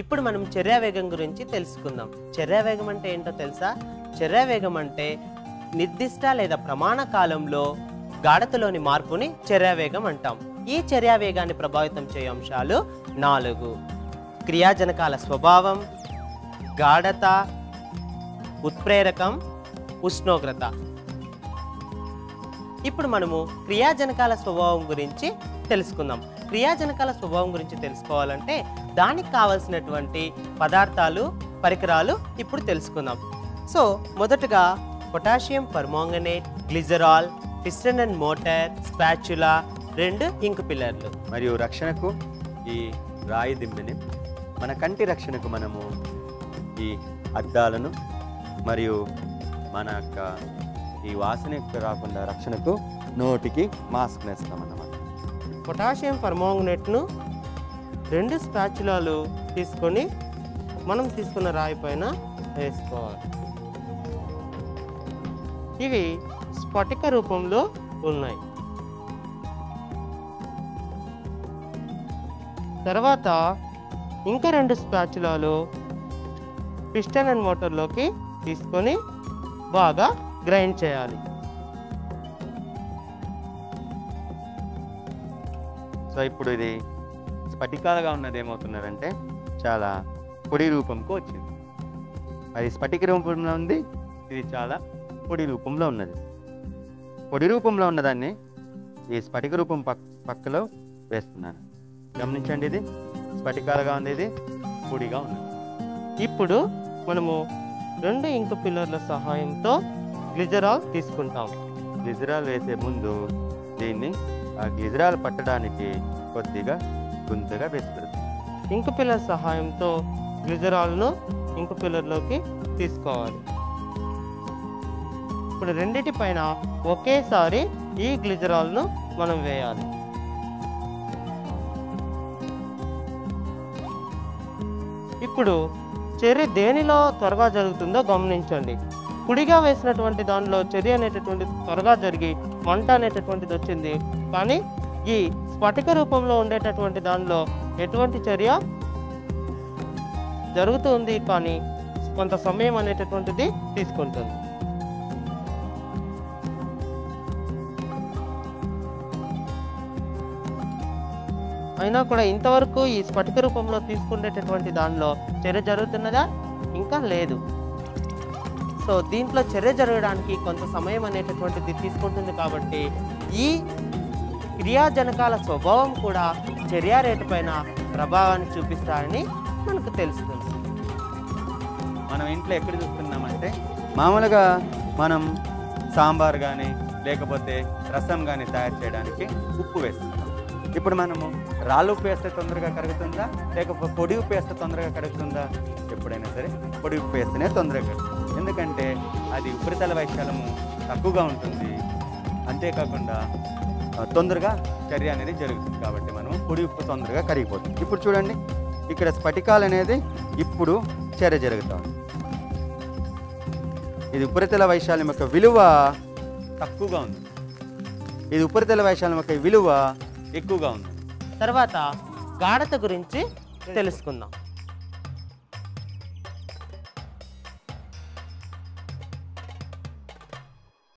ఇప్పుడు మనం చర్యావేగం గురించి తెలుసుకుందాం చర్యావేగం అంటే ఏంటో తెలుసా చర్యావేగం అంటే నిర్దిష్ట లేదా ప్రమాణ కాలంలో గాఢతలోని మార్పుని చర్యావేగం అంటాం ఈ చర్యావేగాన్ని ప్రభావితం చేయే అంశాలు నాలుగు క్రియాజనకాల స్వభావం గాఢత ఉత్ప్రేరకం ఉష్ణోగ్రత ఇప్పుడు మనము క్రియాజనకాల స్వభావం గురించి తెలుసుకుందాం క్రియాజనకాల స్వభావం గురించి తెలుసుకోవాలంటే దానికి కావలసినటువంటి పదార్థాలు పరికరాలు ఇప్పుడు తెలుసుకుందాం సో మొదటగా potassium permanganate glycerol piston and mortar spatula రెండు ఇంకు పిల్లర్లు మరియు రక్షణకు ఈ రాయి దిమ్మెని మన కంటి రక్షణకు మనము ఈ అద్దాలను మరియు మన యొక్క ఈ వాసన యొక్క రాకుండా రక్షణకు నోటికి మాస్క్ వేస్తామన్నమాట పొటాషియం పర్మాంగనేట్ను రెండు స్పాచులాలు తీసుకొని మనం తీసుకున్న రాయి పైన వేసుకోవాలి ఇవి స్ఫటిక రూపంలో ఉన్నాయి తర్వాత ఇంకా రెండు స్పాచులాలు పిస్టన్ అండ్ మోటార్లోకి తీసుకొని బాగా గ్రైండ్ చేయాలి సో ఇప్పుడు ఇది స్ఫటికాలుగా ఉన్నది ఏమవుతున్నదంటే చాలా పొడి రూపంకు వచ్చింది అది స్ఫటిక రూపంలో ఉంది ఇది చాలా పొడి రూపంలో ఉన్నది పొడి రూపంలో ఉన్నదాన్ని ఈ స్ఫటిక రూపం పక్ పక్కలో వేస్తున్నాను గమనించండి ఇది స్ఫటికాలుగా ఉంది ఇది పొడిగా ఉన్నది ఇప్పుడు మనము రెండు ఇంకు పిల్లర్ల సహాయంతో గ్లిజరాల్ తీసుకుంటాం గ్లిజరాల్ వేసే ముందు దీన్ని ఆ గ్లిజరాల్ పట్టడానికి కొద్దిగా గుంతగా వేస్తుంది ఇంకు పిల్లర్ సహాయంతో గ్లిజరాల్ను ఇంకు పిల్లర్లోకి తీసుకోవాలి ఇప్పుడు రెండిటి పైన ఒకేసారి ఈ గ్లిజరాల్ను మనం వేయాలి ఇప్పుడు చర్య దేనిలో త్వరగా జరుగుతుందో గమనించండి కుడిగా వేసినటువంటి దానిలో చర్య అనేటటువంటి త్వరగా జరిగి మంట అనేటటువంటిది వచ్చింది కానీ ఈ స్ఫటిక రూపంలో ఉండేటటువంటి దానిలో ఎటువంటి చర్య జరుగుతుంది కానీ కొంత సమయం అనేటటువంటిది తీసుకుంటుంది అయినా కూడా ఇంతవరకు ఈ స్ఫటిక రూపంలో తీసుకునేటటువంటి దానిలో చర్య జరుగుతున్నదా ఇంకా లేదు సో దీంట్లో చర్య జరగడానికి కొంత సమయం అనేటటువంటిది తీసుకుంటుంది కాబట్టి ఈ క్రియాజనకాల స్వభావం కూడా చర్య రేటు పైన ప్రభావాన్ని చూపిస్తారని మనకు తెలుస్తుంది మనం ఇంట్లో ఎక్కడ చూస్తున్నామంటే మామూలుగా మనం సాంబార్ కానీ లేకపోతే రసం కానీ తయారు చేయడానికి ఉప్పు వేస్తున్నాం ఇప్పుడు మనము రాళ్ళు ఉప్పు వేస్తే తొందరగా కరుగుతుందా లేకపోతే పొడి ఉప్పు వేస్తే తొందరగా కరుగుతుందా ఎప్పుడైనా సరే పొడి ఉప్పు వేస్తేనే తొందరగా కరుగుతుంది ఎందుకంటే అది ఉపరితల వైశాలము తక్కువగా ఉంటుంది అంతేకాకుండా ఆ, తొందరగా చర్య అనేది జరుగుతుంది కాబట్టి మనం పొడి ఉప్పు తొందరగా కరిగిపోతుంది ఇప్పుడు చూడండి ఇక్కడ స్ఫటికాలు అనేది ఇప్పుడు చర్య జరుగుతాం ఇది ఉపరితల వైశాల్యం యొక్క విలువ తక్కువగా ఉంది ఇది ఉపరితల వైశాల్యం యొక్క విలువ ఎక్కువగా ఉంది తర్వాత గాఢత గురించి తెలుసుకుందాం